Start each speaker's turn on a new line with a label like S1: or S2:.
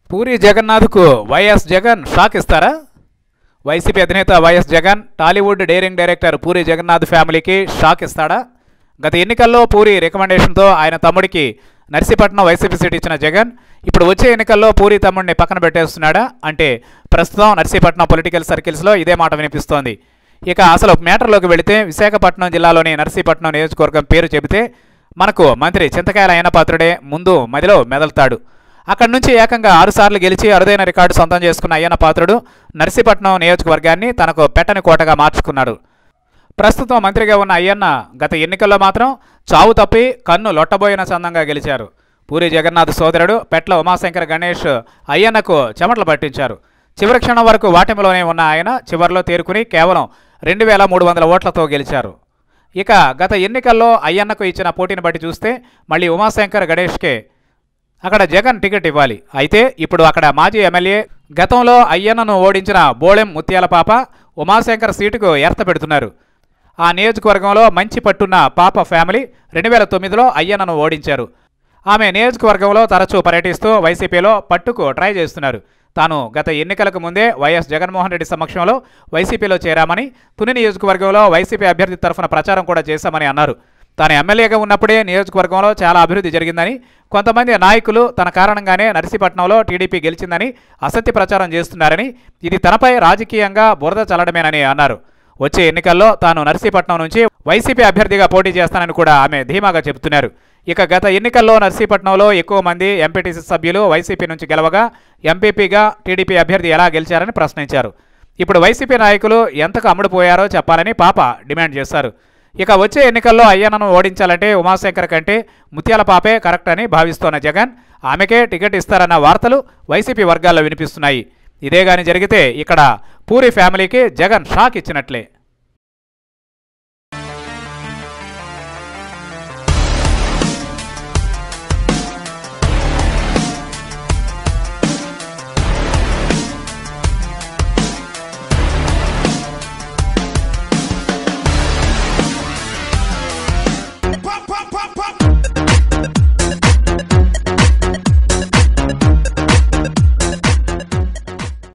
S1: పూరి జగన్నాథ్కు YS Jagan shock ఇస్తారా YCP అధినేత YS Jagan Tollywood daring director Puri Jagannath ఫ్యామిలీకి షాక్ ఇస్తాడా గత ఎన్నికల్లో పూరి రికమెండేషన్తో ఆయన తమ్ముడికి నర్సీపట్నం వైసీపీ సీట్ ఇచ్చిన జగన్ ఇప్పుడు వచ్చే ఎన్నికల్లో పూరి తమ్ముడిని పక్కన పెట్టేస్తున్నాడా అంటే ప్రస్తుతం నర్సీపట్నం పొలిటికల్ సర్కిల్స్లో ఇదే మాట వినిపిస్తోంది ఇక అసలు మ్యాటర్లోకి వెళితే విశాఖపట్నం జిల్లాలోని నర్సీపట్నం నియోజకవర్గం పేరు చెబితే మనకు మంత్రి చింతకాయల అయిన పాత్రుడే ముందు మదిలో మెదలుతాడు అక్కడి నుంచి ఏకంగా ఆరుసార్లు గెలిచి అరుదైన రికార్డు సొంతం చేసుకున్న అయ్యన్న పాత్రుడు నర్సీపట్నం నియోజకవర్గాన్ని తనకు పెట్టని కోటగా మార్చుకున్నాడు ప్రస్తుతం మంత్రిగా ఉన్న అయ్యన్న గత ఎన్నికల్లో మాత్రం చావు తప్పి కన్ను లొట్టబోయిన చందంగా గెలిచారు పూరి జగన్నాథ్ సోదరుడు పెట్ల ఉమాశంకర్ గణేష్ అయ్యన్నకు చెమటలు పట్టించారు చివరి క్షణం వరకు వాటిమలోనే ఉన్న ఆయన చివరిలో తేరుకుని కేవలం రెండు వేల మూడు వందల ఓట్లతో గెలిచారు ఇక గత ఎన్నికల్లో అయ్యన్నకు ఇచ్చిన పోటీని బట్టి చూస్తే మళ్ళీ ఉమాశంకర్ గణేష్కే అక్కడ జగన్ టికెట్ ఇవ్వాలి అయితే ఇప్పుడు అక్కడ మాజీ ఎమ్మెల్యే గతంలో అయ్యన్నను ఓడించిన బోళెం ముత్యాల పాప ఉమాశంకర్ సీటుకు ఎర్త పెడుతున్నారు ఆ నియోజకవర్గంలో మంచి పట్టున్న పాప ఫ్యామిలీ రెండు వేల తొమ్మిదిలో అయ్యన్నను ఓడించారు ఆమె నియోజకవర్గంలో తరచూ పర్యటిస్తూ వైసీపీలో పట్టుకు ట్రై చేస్తున్నారు తాను గత ఎన్నికలకు ముందే వైఎస్ జగన్మోహన్ రెడ్డి సమక్షంలో వైసీపీలో చేరామని తుని నియోజకవర్గంలో వైసీపీ అభ్యర్థి తరఫున ప్రచారం కూడా చేశామని అన్నారు తాను ఎమ్మెల్యేగా ఉన్నప్పుడే నియోజకవర్గంలో చాలా అభివృద్ధి జరిగిందని కొంతమంది నాయకులు తన కారణంగానే నర్సీపట్నంలో టీడీపీ గెలిచిందని అసత్య ప్రచారం చేస్తున్నారని ఇది తనపై రాజకీయంగా బురద చల్లడమేనని అన్నారు వచ్చే ఎన్నికల్లో తాను నర్సీపట్నం నుంచి వైసీపీ అభ్యర్థిగా పోటీ చేస్తానని కూడా ఆమె ధీమాగా చెబుతున్నారు ఇక గత ఎన్నికల్లో నర్సీపట్నంలో ఎక్కువ మంది ఎంపీటీసీ సభ్యులు వైసీపీ నుంచి గెలవగా ఎంపీపీగా టీడీపీ అభ్యర్థి ఎలా గెలిచారని ప్రశ్నించారు ఇప్పుడు వైసీపీ నాయకులు ఎంతకు అమ్ముడుపోయారో చెప్పాలని పాప డిమాండ్ చేశారు ఇక వచ్చే ఎన్నికల్లో అయ్యన్నను ఓడించాలంటే ఉమాశంకర్ కంటే ముత్యాల పాపే కరెక్ట్ అని భావిస్తోన్న జగన్ ఆమెకే టికెట్ ఇస్తారన్న వార్తలు వైసీపీ వర్గాల్లో వినిపిస్తున్నాయి ఇదే గాని జరిగితే ఇక్కడ పూరి ఫ్యామిలీకి జగన్ షాక్ ఇచ్చినట్లే